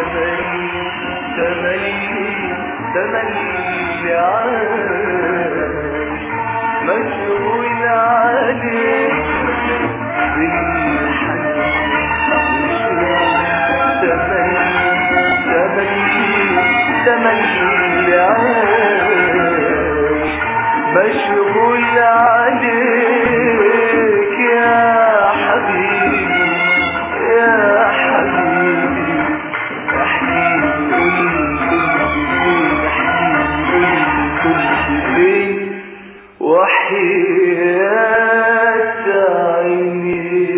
تملي تملي تملي عايش مشغول عليك بالحنين تملي تملي تملي عايش مشغول عليك يا حبيبي يا حبيبي احكي وحياة عيني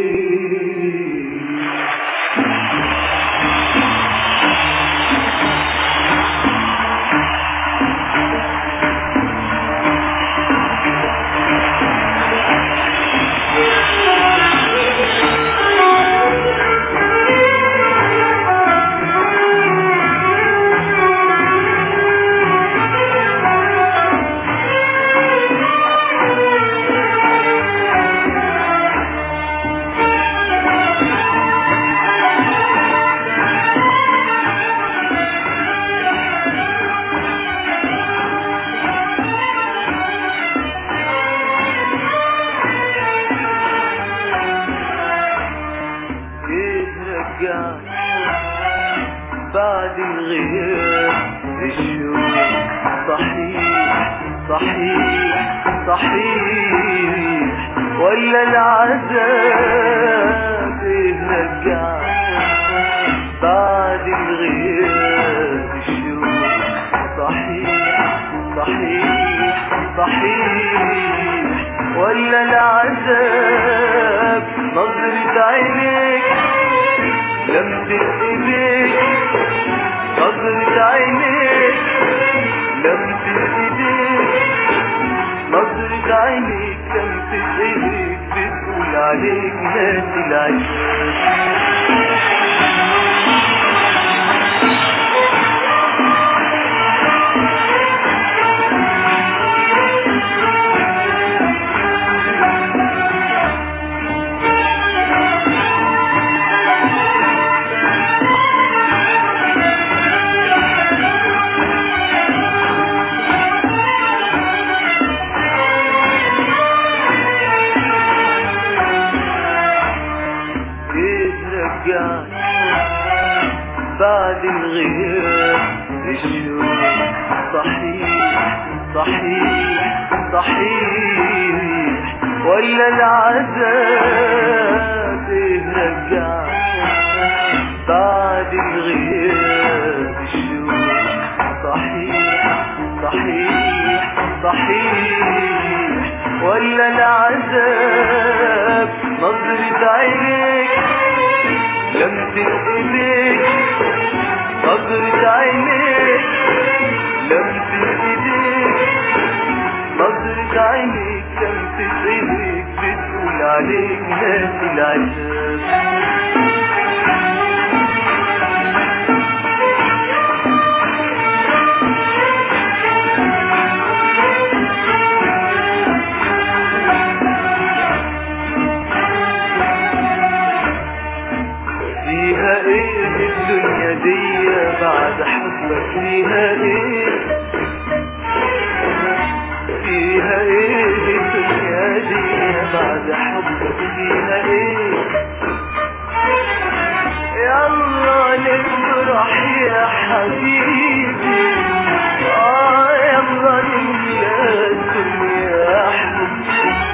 جيت رجعت بعد الغياب الشوق صحيح صحيح صحيح ولا العذاب إيه رجعت بعد الغياب الشوق صحيح صحيح صحيح ولا العذاب نظرة عينيك لمسة ايديك نظرة عينيك لمسة ايديك نظرة عينيك لمسة ايديك بتقول عليك ناس العيش جيت رجعت بعد الغياب الشوق صحيح صحيح صحيح ولا العذاب إيه رجعت بعد الغياب الشوق صحيح صحيح صحيح ولا العذاب نظرة عينيك لمسة ايديك نظرة عينيك لمسة ايديك نظرة عينيك لمسة ايديك بتقول عليك ناس العذاب فيها ايه الدنيا دي بعد حبك فيها ايه فيها ايه الدنيا دي بعد حبك فيها ايه يلا نفرح يا حبيبي اه يلا نملى الدنيا حب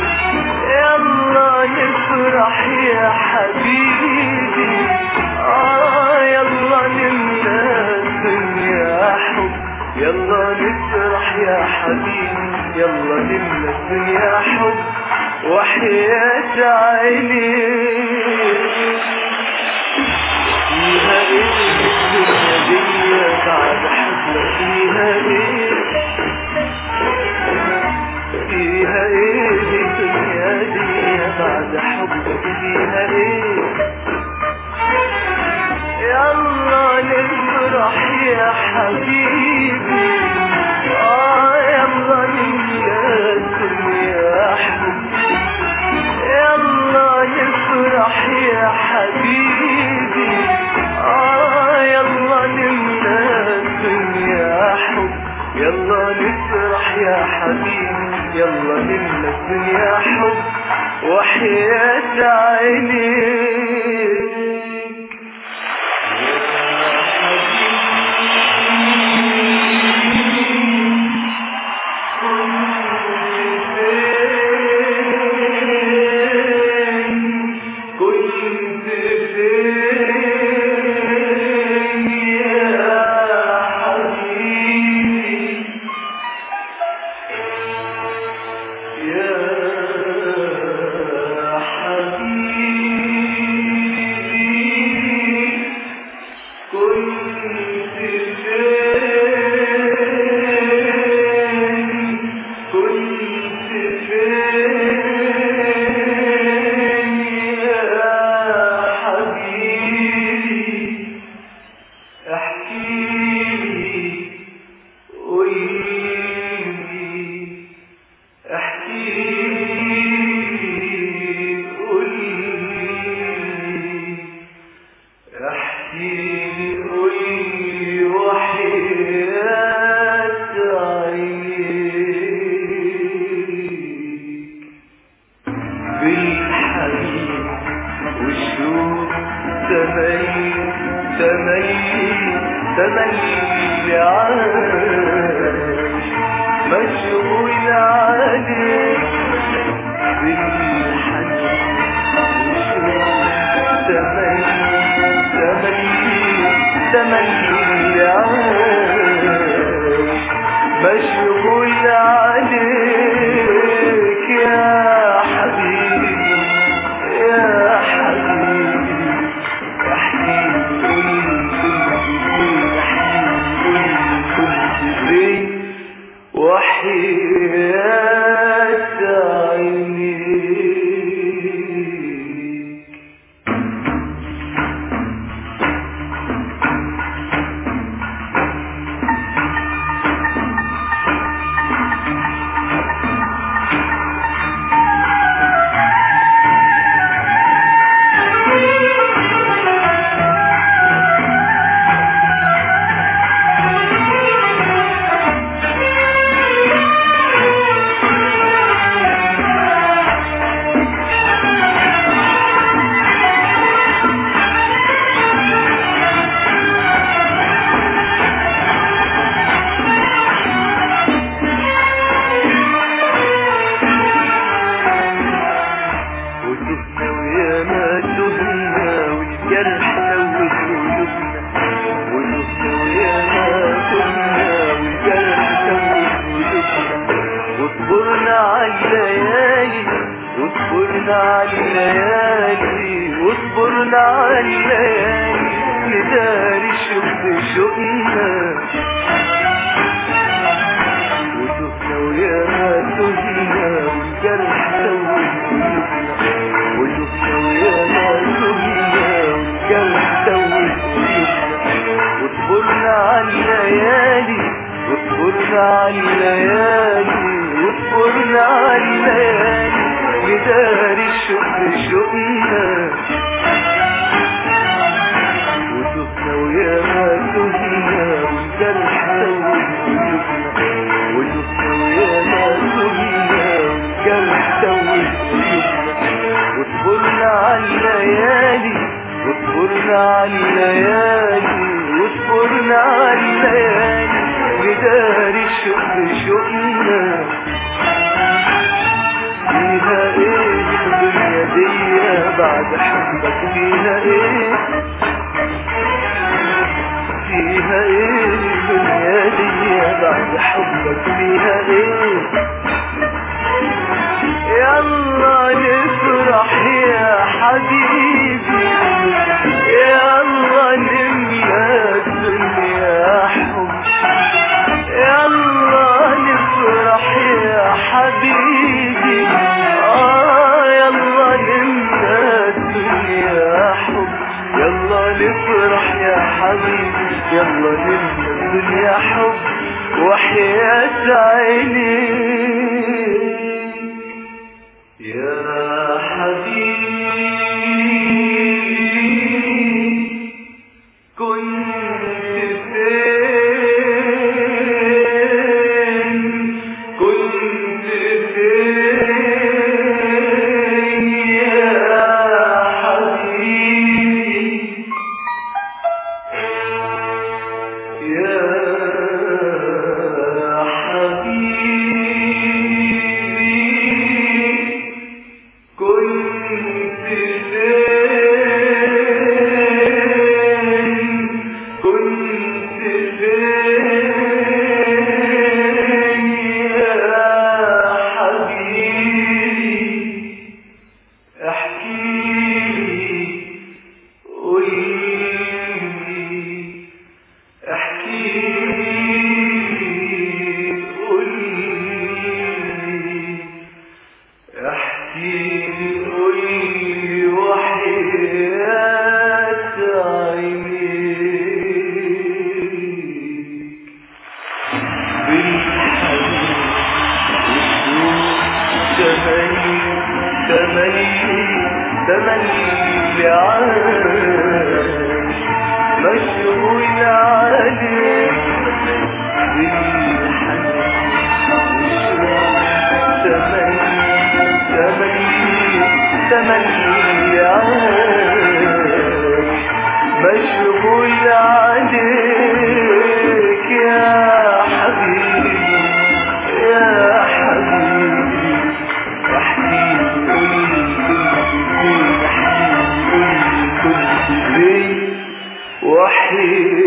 يلا نفرح يا حبيبي آه يلا نملى الدنيا حب يلا نفرح يا حبيبي يلا نملى الدنيا حب وحياة عيني فيها ايه الدنيا دي بعد حبك فيها ايه فيها ايه الدنيا دي بعد حبك فيها ايه يلا نفرح يا حبيبي اه يلا نملى الدنيا حب يلا نفرح يا حبيبي اه يلا الدنيا حب وحياة عينيك كنت فين يا حبيبي يا حبيبي كنت فين كنت فين يا حبيبي احكيلي قولي احكيلي قولي احكيلي قولي وحياة عينيك بالحبيب والشوق تملي تملي تملي عايش مشغول عليك بالحنين والشوق تملي تملي تملي عايش مشغول عليك يا حبيبي يا حبيبي يا حبيبي كنت فين وحياة عينيك وتهنا ويا ما تهنا والجرح سوت قلوبنا وتهنا ويا ما تهنا والجرح سوت قلوبنا واصبرنا على الليالي واصبرنا على الليالي واصبرنا على الليالي نداري شوق شوقنا وتهنا ويا ما تهنا والجرح سوت قلوبنا وتهنا ويا ما تهنا والجرح سوت قلوبنا واصبرنا على الليالي واصبرنا على الليالي واصبرنا على الليالي نداري الشوق شوقنا وتهنا ويا ما تهنا والجرح سوت قلوبنا وتهنا ويا ما تهنا والجرح سوت قلوبنا واصبرنا على الليالي واصبرنا على الليالي واصبرنا على الليالي نداري الشوق شوقنا فيها ايه الدنيا دي بعد حبك فيها ايه فيها ايه الدنيا دي بعد حبك فيها ايه يلا نفرح يا حبيبي يلا نملى الدنيا حب يلا نفرح يا حبيبي آه يلا نملى الدنيا حب يلا نفرح يا حبيبي يلا نملى الدنيا حب وحياة عيني يا حبيبي كنت فين كنت فين مشغول عليك يا حبيبي يا حبيبي يا حبيبي قولي قولي يا حبيبي قولي قولي وحيد